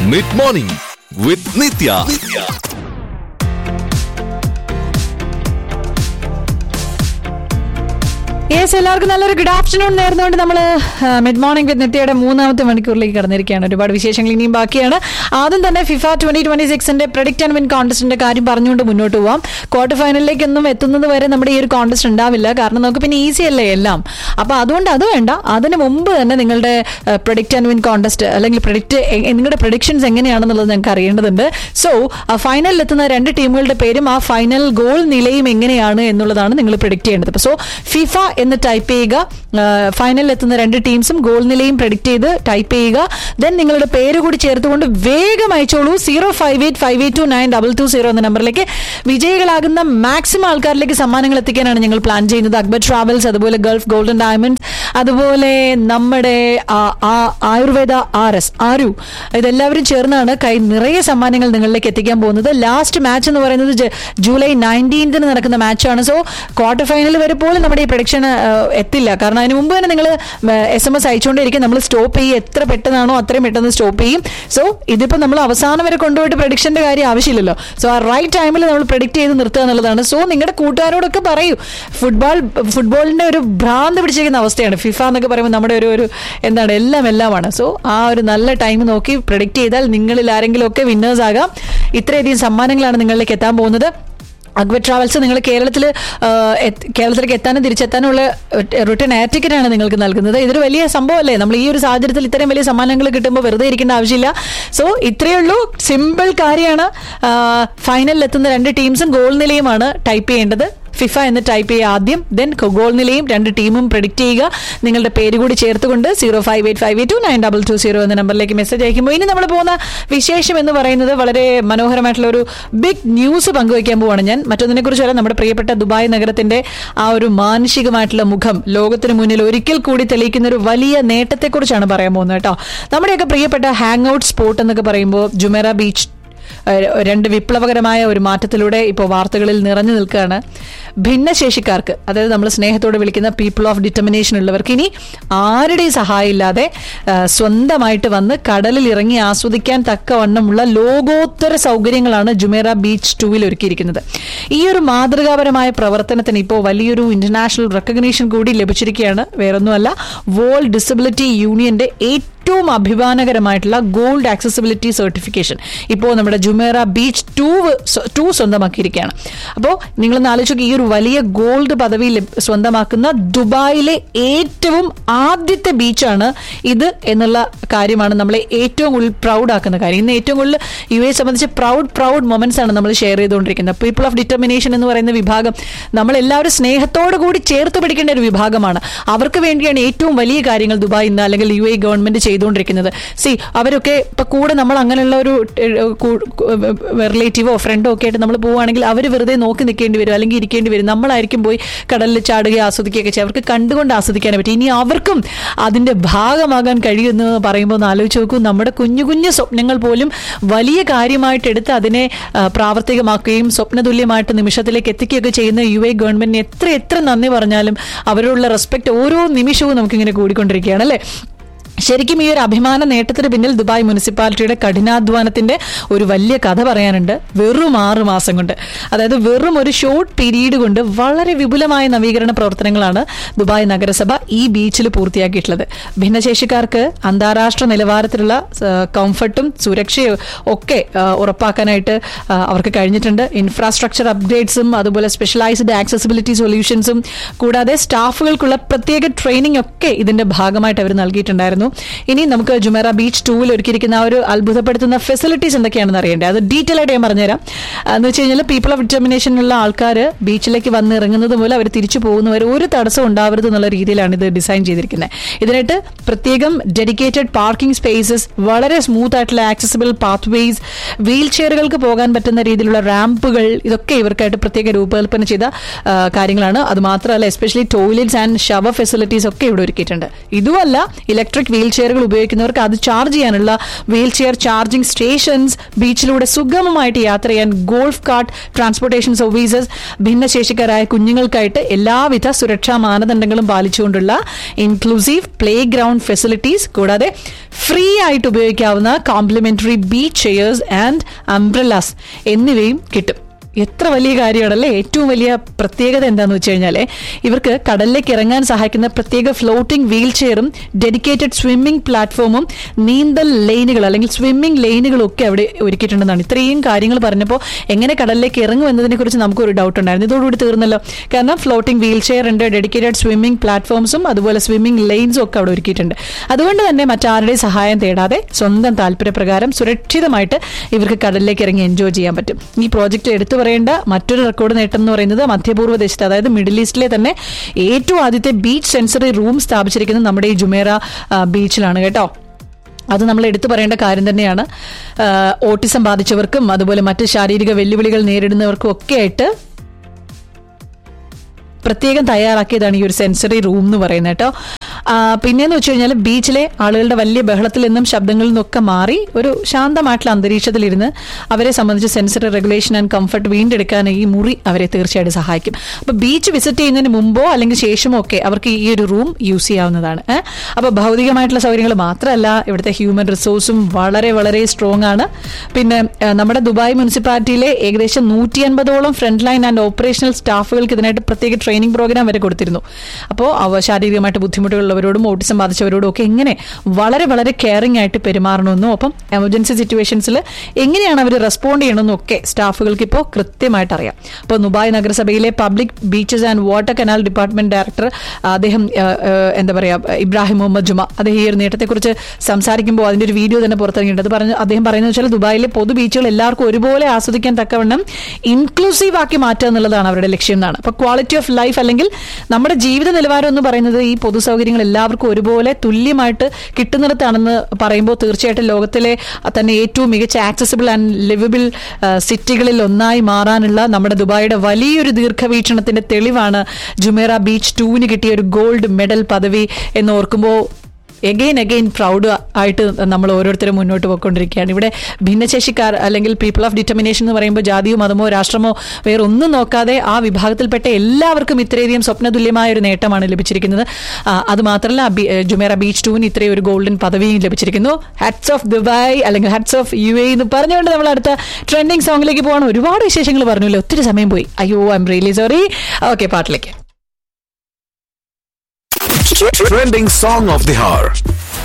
Mid morning with Nithya yes എല്ലാവർക്കും നല്ലൊരു good afternoon നേർന്നുകൊണ്ട് നമ്മൾ മിഡ് മോർണിംഗ് വിത്ത് നിത്യയുടെ മൂന്നാമത്തെ മണിക്കൂറിലേക്ക് കടന്നിരിക്കുകയാണ് ഒരുപാട് വിശേഷങ്ങൾ ഇനിയും ബാക്കിയാണ് ആദ്യം തന്നെ ഫിഫ ട്വന്റി ട്വന്റി സിക്സിന്റെ പ്രഡിക്റ്റ് ആൻഡ് വിൻ കോൺടെസ്റ്റിന്റെ കാര്യം പറഞ്ഞുകൊണ്ട് മുന്നോട്ട് പോവാം ക്വാർട്ടർ ഫൈനലിലേക്കൊന്നും എത്തുന്നത് വരെ നമ്മുടെ ഈ ഒരു കോൺടെസ്റ്റ് ഉണ്ടാവില്ല കാരണം നമുക്ക് പിന്നെ ഈസി അല്ലേ എല്ലാം അപ്പൊ അതുകൊണ്ട് അത് വേണ്ട അതിന് മുമ്പ് തന്നെ നിങ്ങളുടെ പ്രഡിക്റ്റ് ആൻഡ് വിൻ കോൺടെസ്റ്റ് അല്ലെങ്കിൽ പ്രഡിക്റ്റ് നിങ്ങളുടെ പ്രഡിക്ഷൻസ് എങ്ങനെയാണെന്നുള്ളത് ഞങ്ങൾക്ക് അറിയേണ്ടതുണ്ട് സോ ഫൈനലിൽ എത്തുന്ന രണ്ട് ടീമുകളുടെ പേരും ആ ഫൈനൽ ഗോൾ നിലയും എങ്ങനെയാണ് എന്നുള്ളതാണ് നിങ്ങൾ പ്രഡിക്റ്റ് ചെയ്യേണ്ടത് സോ ഫിഫ എന്ന് ടൈപ്പ് ചെയ്യുക ഫൈനലിൽ എത്തുന്ന രണ്ട് ടീംസും ഗോൾ നിലയും പ്രഡിക്റ്റ് ചെയ്ത് ടൈപ്പ് ചെയ്യുക ദെൻ നിങ്ങളുടെ പേര് കൂടി ചേർത്തുകൊണ്ട് വേഗം അയച്ചോളൂ zero five eight five eight two nine double two zero എന്ന നമ്പറിലേക്ക് വിജയികളാകുന്ന മാക്സിമം ആൾക്കാരിലേക്ക് സമ്മാനങ്ങൾ എത്തിക്കാനാണ് ഞങ്ങൾ പ്ലാൻ ചെയ്യുന്നത് അക്ബർ ട്രാവൽസ് അതുപോലെ ഗൾഫ് ഗോൾഡൻ ഡയമണ്ട്സ് അതുപോലെ നമ്മുടെ ആ, ആ, ആയുർവേദ ആർ എസ് ആരു ഇതെല്ലാവരും ചേർന്നാണ് കൈ നിറയെ സമ്മാനങ്ങൾ നിങ്ങളിലേക്ക് എത്തിക്കാൻ പോകുന്നത് ലാസ്റ്റ് മാച്ച് എന്ന് പറയുന്നത് ജ- ജൂലൈ നയൻറ്റീൻത്തിന് നടക്കുന്ന മാച്ചാണ് സോ ക്വാർട്ടർ ഫൈനൽ വരെ പോലും നമ്മുടെ ഈ പ്രഡിക്ഷൻ എത്തില്ല കാരണം അതിന് മുമ്പ് തന്നെ നിങ്ങൾ എസ് എം എസ് അയച്ചുകൊണ്ടിരിക്കും നമ്മൾ സ്റ്റോപ്പ് ചെയ്യും എത്ര പെട്ടെന്നാണോ അത്രയും പെട്ടെന്ന് സ്റ്റോപ്പ് ചെയ്യും സോ ഇതിപ്പോൾ നമ്മൾ അവസാനം വരെ കൊണ്ടുപോയിട്ട് പ്രഡിക്ഷന്റെ കാര്യം ആവശ്യമില്ലല്ലോ സോ ആ റൈറ്റ് ടൈമിൽ നമ്മൾ പ്രഡിക്റ്റ് ചെയ്ത് നിർത്തുക എന്നുള്ളതാണ് സോ നിങ്ങളുടെ കൂട്ടുകാരോടൊക്കെ പറയൂ ഫുട്ബോൾ ഫുട്ബോളിന്റെ ഒരു ഭ്രാന്ത് പിടിച്ചിരിക്കുന്ന അവസ്ഥയാണ് ഫിഫ എന്നൊക്കെ പറയുമ്പോൾ നമ്മുടെ ഒരു ഒരു എന്താണ് എല്ലാം എല്ലാമാണ് സോ ആ ഒരു നല്ല ടൈം നോക്കി പ്രഡിക്റ്റ് ചെയ്താൽ നിങ്ങളിൽ ആരെങ്കിലും ഒക്കെ വിന്നേഴ്സ് ആകാം ഇത്രയധികം സമ്മാനങ്ങളാണ് നിങ്ങളിലേക്ക് എത്താൻ പോകുന്നത് അക്ബർ ട്രാവൽസ് നിങ്ങൾ കേരളത്തിൽ കേരളത്തിലേക്ക് എത്താനും തിരിച്ചെത്താനും ഉള്ള റിട്ടേൺ എയർ ടിക്കറ്റ് ആണ് നിങ്ങൾക്ക് നൽകുന്നത് ഇതൊരു വലിയ സംഭവമല്ലേ നമ്മൾ ഈ ഒരു സാഹചര്യത്തിൽ ഇത്രയും വലിയ സമ്മാനങ്ങൾ കിട്ടുമ്പോൾ വെറുതെ ഇരിക്കേണ്ട ആവശ്യമില്ല സോ ഇത്രയേ ഉള്ളൂ സിമ്പിൾ കാര്യമാണ് ഫൈനലിൽ എത്തുന്ന രണ്ട് ടീംസും ഗോൾ നിലയുമാണ് ടൈപ്പ് ചെയ്യേണ്ടത് ഫിഫ എന്ന് ടൈപ്പ് ചെയ്യുക ആദ്യം ദെൻ ഗോൾ നിലയും രണ്ട് ടീമും പ്രഡിക്റ്റ് ചെയ്യുക നിങ്ങളുടെ പേര് കൂടി ചേർത്തുകൊണ്ട് zero five eight five eight two nine double two zero എന്ന നമ്പറിലേക്ക് മെസ്സേജ് അയക്കുമ്പോൾ ഇനി നമ്മൾ പോകുന്ന വിശേഷം എന്ന് പറയുന്നത് വളരെ മനോഹരമായിട്ടുള്ള ഒരു ബിഗ് ന്യൂസ് പങ്കുവയ്ക്കാൻ പോവാണ് ഞാൻ മറ്റൊന്നിനെ കുറിച്ചല്ല നമ്മുടെ പ്രിയപ്പെട്ട ദുബായ് നഗരത്തിന്റെ ആ ഒരു മാനുഷികമായിട്ടുള്ള മുഖം ലോകത്തിന് മുന്നിൽ ഒരിക്കൽ കൂടി തെളിയിക്കുന്ന ഒരു വലിയ നേട്ടത്തെക്കുറിച്ചാണ് പറയാൻ പോകുന്നത് കേട്ടോ നമ്മുടെയൊക്കെ പ്രിയപ്പെട്ട ഹാങ് ഔട്ട് സ്പോട്ട് എന്നൊക്കെ പറയുമ്പോൾ ജുമേറ ബീച്ച് ഏഹ് രണ്ട് വിപ്ലവകരമായ ഒരു മാറ്റത്തിലൂടെ ഇപ്പോൾ വാർത്തകളിൽ നിറഞ്ഞു നിൽക്കുകയാണ് ഭിന്നശേഷിക്കാർക്ക് അതായത് നമ്മൾ സ്നേഹത്തോടെ വിളിക്കുന്ന പീപ്പിൾ ഓഫ് ഡിറ്റർമിനേഷൻ ഉള്ളവർക്ക് ഇനി ആരുടെയും സഹായം ഇല്ലാതെ ഏഹ് സ്വന്തമായിട്ട് വന്ന് കടലിൽ ഇറങ്ങി ആസ്വദിക്കാൻ തക്കവണ്ണമുള്ള ലോകോത്തര സൗകര്യങ്ങളാണ് ജുമേറ ബീച്ച് ടൂവിൽ ഒരുക്കിയിരിക്കുന്നത് ഈ ഒരു മാതൃകാപരമായ പ്രവർത്തനത്തിന് ഇപ്പോൾ വലിയൊരു ഇന്റർനാഷണൽ റെക്കഗ്നീഷൻ കൂടി ലഭിച്ചിരിക്കുകയാണ് വേറൊന്നുമല്ല വേൾഡ് ഡിസബിലിറ്റി യൂണിയന്റെ ഏറ്റവും ഏറ്റവും അഭിമാനകരമായിട്ടുള്ള ഗോൾഡ് ആക്സസിബിലിറ്റി സർട്ടിഫിക്കേഷൻ ഇപ്പോൾ നമ്മുടെ ജുമേറ ബീച്ച് ടൂ ടൂ സ്വന്തമാക്കിയിരിക്കുകയാണ് അപ്പോൾ നിങ്ങളൊന്ന് ആലോചിക്കുക ഈ ഒരു വലിയ ഗോൾഡ് പദവി ലഭ്- സ്വന്തമാക്കുന്ന ദുബായിലെ ഏറ്റവും ആദ്യത്തെ ബീച്ചാണ് ഇത് എന്നുള്ള കാര്യമാണ് നമ്മളെ ഏറ്റവും കൂടുതൽ പ്രൗഡ് ആക്കുന്ന കാര്യം ഇന്ന് ഏറ്റവും കൂടുതൽ യു എ സംബന്ധിച്ച് പ്രൗഡ് പ്രൗഡ് മൊമെന്റ്സ് ആണ് നമ്മൾ ഷെയർ ചെയ്തുകൊണ്ടിരിക്കുന്നത് പീപ്പിൾ ഓഫ് ഡിറ്റർമിനേഷൻ എന്ന് പറയുന്ന വിഭാഗം നമ്മളെല്ലാവരും സ്നേഹത്തോടു കൂടി ചേർത്ത് പിടിക്കേണ്ട ഒരു വിഭാഗമാണ് അവർക്ക് വേണ്ടിയാണ് ഏറ്റവും വലിയ കാര്യങ്ങൾ ദുബായ് ഇന്ന് അല്ലെങ്കിൽ യു എ ഗവൺമെന്റ് ചെയ്തുകൊണ്ടിരിക്കുന്നത് സി അവരൊക്കെ ഇപ്പൊ കൂടെ നമ്മൾ അങ്ങനെയുള്ള ഒരു റിലേറ്റീവോ ഫ്രണ്ടോ ഒക്കെ ആയിട്ട് നമ്മൾ പോവുകയാണെങ്കിൽ അവർ വെറുതെ നോക്കി നിൽക്കേണ്ടി വരും അല്ലെങ്കിൽ ഇരിക്കേണ്ടി വരും നമ്മളായിരിക്കും പോയി കടലിൽ ചാടുകയോ ആസ്വദിക്കുകയൊക്കെ ചെയ്യുക അവർക്ക് കണ്ടുകൊണ്ട് ആസ്വദിക്കാൻ പറ്റും ഇനി അവർക്കും അതിന്റെ ഭാഗമാകാൻ കഴിയുമെന്ന് പറയുമ്പോൾ ഒന്ന് ആലോചിച്ച് നോക്കൂ നമ്മുടെ കുഞ്ഞു കുഞ്ഞു സ്വപ്നങ്ങൾ പോലും വലിയ കാര്യമായിട്ട് എടുത്ത് അതിനെ ആ, പ്രാവർത്തികമാക്കുകയും സ്വപ്നതുല്യമായിട്ട് നിമിഷത്തിലേക്ക് എത്തിക്കുകയൊക്കെ ചെയ്യുന്ന യു എ ഗവൺമെന്റിന് എത്ര എത്ര നന്ദി പറഞ്ഞാലും അവരോടുള്ള റെസ്പെക്ട് ഓരോ നിമിഷവും നമുക്കിങ്ങനെ കൂടിക്കൊണ്ടിരിക്കുകയാണ് അല്ലേ ശരിക്കും ഈ ഒരു അഭിമാന നേട്ടത്തിന് പിന്നിൽ ദുബായ് മുനിസിപ്പാലിറ്റിയുടെ കഠിനാധ്വാനത്തിന്റെ ഒരു വലിയ കഥ പറയാനുണ്ട് വെറും ആറ് മാസം കൊണ്ട് അതായത് വെറും ഒരു ഷോർട്ട് പീരീഡ് കൊണ്ട് വളരെ വിപുലമായ നവീകരണ പ്രവർത്തനങ്ങളാണ് ദുബായ് നഗരസഭ ഈ ബീച്ചിൽ പൂർത്തിയാക്കിയിട്ടുള്ളത് ഭിന്നശേഷിക്കാർക്ക് അന്താരാഷ്ട്ര നിലവാരത്തിലുള്ള ആ, കംഫർട്ടും സുരക്ഷയും ഒക്കെ ആ, ഉറപ്പാക്കാനായിട്ട് ആ, അവർക്ക് കഴിഞ്ഞിട്ടുണ്ട് ഇൻഫ്രാസ്ട്രക്ചർ അപ്ഗ്രേഡ്സും അതുപോലെ സ്പെഷ്യലൈസ്ഡ് ആക്സസിബിലിറ്റി സൊല്യൂഷൻസും കൂടാതെ സ്റ്റാഫുകൾക്കുള്ള പ്രത്യേക ട്രെയിനിങ് ഒക്കെ ഇതിന്റെ ഭാഗമായിട്ട് അവർ നൽകിയിട്ടുണ്ടായിരുന്നു ഇനി നമുക്ക് ജുമേറ ബീച്ച് ടൂവിൽ ഒരുക്കിയിരിക്കുന്ന ആ ഒരു അത്ഭുതപ്പെടുത്തുന്ന ഫെസിലിറ്റീസ് എന്തൊക്കെയാണെന്ന് അറിയേണ്ടത് അത് ഡീറ്റെയിൽ ആയിട്ട് ഞാൻ പറഞ്ഞുതരാം എന്ന് വെച്ച് കഴിഞ്ഞാൽ പീപ്പിൾ ഓഫ് ഡിറ്റർമിനേഷനുള്ള ആൾക്കാർ ബീച്ചിലേക്ക് വന്ന് ഇറങ്ങുന്നത് മൂലം അവർ തിരിച്ചു പോകുന്നവർ ഒരു തടസ്സം ഉണ്ടാവരുത് എന്നുള്ള രീതിയിലാണ് ഇത് ഡിസൈൻ ചെയ്തിരിക്കുന്നത് ഇതിനായിട്ട് പ്രത്യേകം ഡെഡിക്കേറ്റഡ് പാർക്കിംഗ് സ്പേസസ് വളരെ സ്മൂത്ത് ആയിട്ടുള്ള ആക്സസിബിൾ പാത്ത് വേസ് വീൽ ചെയറുകൾക്ക് പോകാൻ പറ്റുന്ന രീതിയിലുള്ള റാമ്പുകൾ ഇതൊക്കെ ഇവർക്കായിട്ട് പ്രത്യേക രൂപകൽപ്പന ചെയ്ത ആ, കാര്യങ്ങളാണ് അത് മാത്രമല്ല especially toilets and shower facilities ഒക്കെ ഇവിടെ ഒരുക്കിയിട്ടുണ്ട് ഇതുമല്ല ഇലക്ട്രിക് വീൽ ചെയറുകൾ ഉപയോഗിക്കുന്നവർക്ക് അത് ചാർജ് ചെയ്യാനുള്ള വീൽ ചെയർ ചാർജിംഗ് സ്റ്റേഷൻസ് ബീച്ചിലൂടെ സുഗമമായിട്ട് യാത്ര ചെയ്യാൻ ഗോൾഫ് കാർട്ട് ട്രാൻസ്പോർട്ടേഷൻ സർവീസസ് ഭിന്നശേഷിക്കാരായ കുഞ്ഞുങ്ങൾക്കായിട്ട് എല്ലാവിധ സുരക്ഷാ മാനദണ്ഡങ്ങളും പാലിച്ചുകൊണ്ടുള്ള ഇൻക്ലൂസീവ് പ്ലേ ഗ്രൗണ്ട് ഫെസിലിറ്റീസ് കൂടാതെ ഫ്രീ ആയിട്ട് ഉപയോഗിക്കാവുന്ന complimentary beach chairs and umbrellas എന്നിവയും കിട്ടും എത്ര വലിയ കാര്യമാണല്ലേ ഏറ്റവും വലിയ പ്രത്യേകത എന്താണെന്ന് വെച്ച് കഴിഞ്ഞാൽ ഇവർക്ക് കടലിലേക്ക് ഇറങ്ങാൻ സഹായിക്കുന്ന പ്രത്യേക floating wheelchair dedicated swimming പ്ലാറ്റ്ഫോമും നീന്തൽ ലൈനുകൾ അല്ലെങ്കിൽ സ്വിമ്മിംഗ് ലൈനുകളും ഒക്കെ അവിടെ ഒരുക്കിയിട്ടുണ്ടെന്നാണ് ഇത്രയും കാര്യങ്ങൾ പറഞ്ഞപ്പോൾ എങ്ങനെ കടലിലേക്ക് ഇറങ്ങും എന്നതിനെ കുറിച്ച് നമുക്കൊരു ഡൗട്ട് ഉണ്ടായിരുന്നു ഇതോടുകൂടി തീർന്നല്ലോ കാരണം ഫ്ലോട്ടിംഗ് വീൽ ചെയർ ഉണ്ട് ഡെഡിക്കേറ്റഡ് സ്വിമ്മിംഗ് പ്ലാറ്റ്ഫോംസും അതുപോലെ സ്വിമ്മിംഗ് ലൈൻസും ഒക്കെ അവിടെ ഒരുക്കിയിട്ടുണ്ട് അതുകൊണ്ട് തന്നെ മറ്റാരുടെയും സഹായം തേടാതെ സ്വന്തം താല്പര്യപ്രകാരം സുരക്ഷിതമായിട്ട് ഇവർക്ക് കടലിലേക്ക് ഇറങ്ങി എൻജോയ് ചെയ്യാൻ പറ്റും ഈ പ്രോജക്റ്റ് എടുത്തു പറയേണ്ട മറ്റൊരു റെക്കോർഡ് നേട്ടം എന്ന് പറയുന്നത് മധ്യപൂർവ്വ ദേശത്ത് അതായത് മിഡിൽ ഈസ്റ്റിലെ തന്നെ ഏറ്റവും ആദ്യത്തെ ബീച്ച് സെൻസറി റൂം സ്ഥാപിച്ചിരിക്കുന്നത് നമ്മുടെ ഈ ജുമേറ ആ, ബീച്ചിലാണ് കേട്ടോ അത് നമ്മൾ എടുത്തു പറയേണ്ട കാര്യം തന്നെയാണ് ആ, ഓട്ടിസം ബാധിച്ചവർക്കും അതുപോലെ മറ്റ് ശാരീരിക വെല്ലുവിളികൾ നേരിടുന്നവർക്കും ഒക്കെ ആയിട്ട് പ്രത്യേകം തയ്യാറാക്കിയതാണ് ഈ ഒരു സെൻസറി റൂം എന്ന് പറയുന്നത് കേട്ടോ ആ, പിന്നെന്ന് വെച്ച് കഴിഞ്ഞാൽ ബീച്ചിലെ ആളുകളുടെ വലിയ ബഹളത്തിൽ നിന്നും ശബ്ദങ്ങളിൽ നിന്നൊക്കെ മാറി ഒരു ശാന്തമായിട്ടുള്ള അന്തരീക്ഷത്തിലിരുന്ന് അവരെ സംബന്ധിച്ച് സെൻസറി റെഗുലേഷൻ ആൻഡ് കംഫർട്ട് വീണ്ടെടുക്കാൻ ഈ മുറി അവരെ തീർച്ചയായിട്ടും സഹായിക്കും അപ്പോൾ ബീച്ച് വിസിറ്റ് ചെയ്യുന്നതിന് മുമ്പോ അല്ലെങ്കിൽ ശേഷമോ ഒക്കെ അവർക്ക് ഈ ഒരു റൂം യൂസ് ചെയ്യാവുന്നതാണ് ഏഹ് അപ്പോൾ ഭൗതികമായിട്ടുള്ള സൗകര്യങ്ങൾ മാത്രമല്ല ഇവിടുത്തെ ഹ്യൂമൻ റിസോഴ്സും വളരെ വളരെ സ്ട്രോങ് ആണ് പിന്നെ ആ, നമ്മുടെ ദുബായ് മുനിസിപ്പാലിറ്റിയിലെ ഏകദേശം നൂറ്റി അൻപതോളം ഫ്രണ്ട് ലൈൻ ആൻഡ് ഓപ്പറേഷണൽ സ്റ്റാഫുകൾക്ക് ഇതിനായിട്ട് പ്രത്യേക ട്രെയിനിങ് പ്രോഗ്രാം വരെ കൊടുത്തിരുന്നു അപ്പോൾ അവ ശാരീരികമായിട്ട് ബുദ്ധിമുട്ടുള്ളവരോടും ഓട്ടിസം ബാധിച്ചവരോടും ഒക്കെ എങ്ങനെ വളരെ വളരെ കെയറിംഗ് ആയിട്ട് പെരുമാറണമെന്നും ഒപ്പം എമർജൻസി സിറ്റുവേഷൻസിൽ എങ്ങനെയാണ് അവർ റെസ്പോണ്ട് ചെയ്യണമെന്നും ഒക്കെ സ്റ്റാഫുകൾക്ക് ഇപ്പോൾ കൃത്യമായിട്ട് അറിയാം അപ്പോൾ ദുബായ് നഗരസഭയിലെ public beaches and water canal department director അദ്ദേഹം ആ, ആ, എന്താ പറയുക ഇബ്രാഹിം മുഹമ്മദ് ജുമ അദ്ദേഹം ഈ ഒരു നേട്ടത്തെക്കുറിച്ച് സംസാരിക്കുമ്പോൾ അതിന്റെ ഒരു വീഡിയോ തന്നെ പുറത്തിറങ്ങിയിട്ടുണ്ട് അത് പറഞ്ഞ് അദ്ദേഹം പറയുന്നത് വെച്ചാൽ ദുബായിലെ പൊതു ബീച്ചുകൾ എല്ലാവർക്കും ഒരുപോലെ ആസ്വദിക്കാൻ തക്കവണ്ണം ഇൻക്ലൂസീവ് ആക്കി മാറ്റുക എന്നുള്ളതാണ് അവരുടെ ലക്ഷ്യം എന്നാണ് അപ്പോൾ ക്വാളിറ്റി ഓഫ് ലൈഫ് അല്ലെങ്കിൽ നമ്മുടെ ജീവിത നിലവാരം എന്ന് പറയുന്നത് ഈ പൊതു സൗകര്യങ്ങൾ എല്ലാവർക്കും ഒരുപോലെ തുല്യമായിട്ട് കിട്ടുന്നിടത്താണെന്ന് പറയുമ്പോൾ തീർച്ചയായിട്ടും ലോകത്തിലെ തന്നെ ഏറ്റവും മികച്ച ആക്സസിബിൾ ആൻഡ് ലിവബിൾ സിറ്റികളിൽ ഒന്നായി മാറാനുള്ള നമ്മുടെ ദുബായിയുടെ വലിയൊരു ദീർഘവീക്ഷണത്തിന്റെ തെളിവാണ് ജുമേറ ബീച്ച് ടൂവിന് കിട്ടിയ ഒരു ഗോൾഡ് മെഡൽ പദവി എന്ന് ഓർക്കുമ്പോൾ എഗെയിൻ എഗെയിൻ പ്രൗഡ് ആയിട്ട് നമ്മൾ ഓരോരുത്തരും മുന്നോട്ട് പോയിക്കൊണ്ടിരിക്കുകയാണ് ഇവിടെ ഭിന്നശേഷിക്കാർ അല്ലെങ്കിൽ പീപ്പിൾ ഓഫ് ഡിറ്റർമിനേഷൻ എന്ന് പറയുമ്പോൾ ജാതിയോ മതമോ രാഷ്ട്രമോ വേറെ ഒന്നും നോക്കാതെ ആ വിഭാഗത്തിൽപ്പെട്ട എല്ലാവർക്കും ഇത്രയധികം സ്വപ്നതുല്യമായ ഒരു നേട്ടമാണ് ലഭിച്ചിരിക്കുന്നത് ആ, അത് മാത്രമല്ല ബി- ഏ, ജുമേറ ബീച്ച് ടൂവിന് ഇത്രയും ഒരു ഗോൾഡൻ പദവിയും ലഭിച്ചിരിക്കുന്നു ഹാറ്റ്സ് ഓഫ് ദുബായ് അല്ലെങ്കിൽ ഹാറ്റ്സ് ഓഫ് യു എ എന്ന് പറഞ്ഞുകൊണ്ട് നമ്മൾ അടുത്ത ട്രെൻഡിങ് സോങ്ങിലേക്ക് പോകണം ഒരുപാട് വിശേഷങ്ങൾ പറഞ്ഞല്ലോ ഒത്തിരി സമയം പോയി അയ്യോ I'm really sorry okay പാട്ടിലേക്ക് Trending song of the hour.